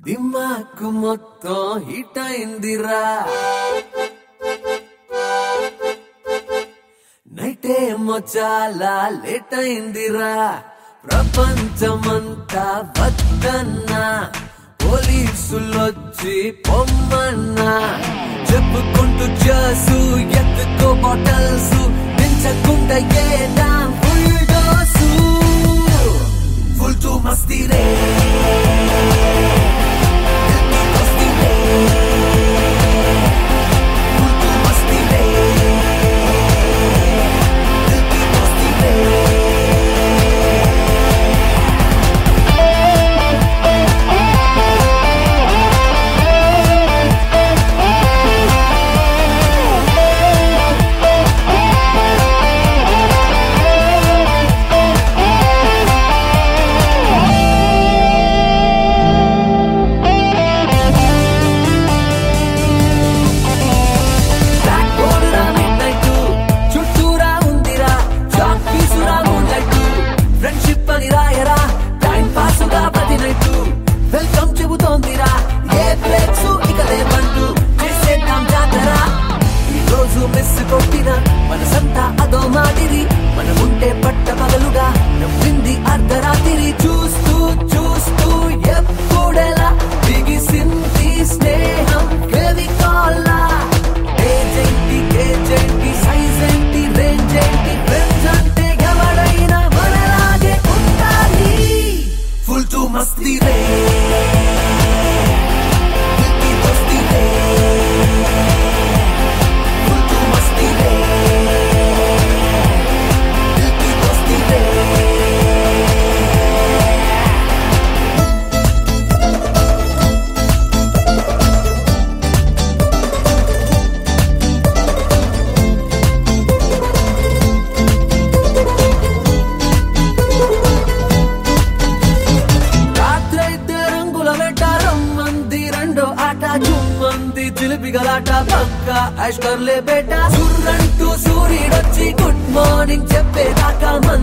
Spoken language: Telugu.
దిమాకు మొత్తం హిట్ అయిందిరా నైటేమో చాలా లేట్ అయిందిరా ప్రపంచమంతా వద్దన్నా పోలీసులొచ్చి పొమ్మన్నా చెప్పుకుంటూ చేసు ఎత్తుకో బాటల్స్ పెంచకుండా ఏదా ఫుల్ డోసు ఫుల్ టు మస్తీ రే మస్తీ రే ఫుల్ టు మస్తీ రే మస్తీ రే బ్లాక్ బోర్డ్ రా మిడ్ నైట్ చుట్టూరా ఉందిరా చాక్ పీసురా మూన్ లైట్ ఫ్రెండ్షిప్ అని రాయరా టైం పాస్ గా ప్రతి నైట్ వెల్కమ్ చెబుతోందిరా ఏ బ్రేక్స్ ఇక లేవంటూ చేసేద్దాం జాతర ఈ రోజు మిస్ కొట్టిన మనసంతా అదో మాదిరి మనముంటే పట్ట పగలుగా నవ్వింది అర్ధరాత్రి చూస్తూ చూస్తూ ఎప్పుడెలా బిగిసింది స్నేహం కెవికాల్లా ఏజెంటి ఏజెంటి సైజ్ ఏంటి రేంజ్ ఏంటి ఫ్రెండ్స్ అంటే ఎవడైనా మనలాగే ఉండాలి ఫుల్ టు మస్తీ రే దిల్ కి దోస్తీ రే ఫుల్ టు మస్తీ రే దిల్ కి దోస్తీ రే రాత్రైతే రంగుల వెంట రమ్మంది రెండో ఆట జుమ్మంది చిలిపి గలాట పక్క ఐస్కర్లే బేట సుర్రంటూ సూర్యుడొచ్చి గుడ్ మార్నింగ్ చెప్పేదాకా మంది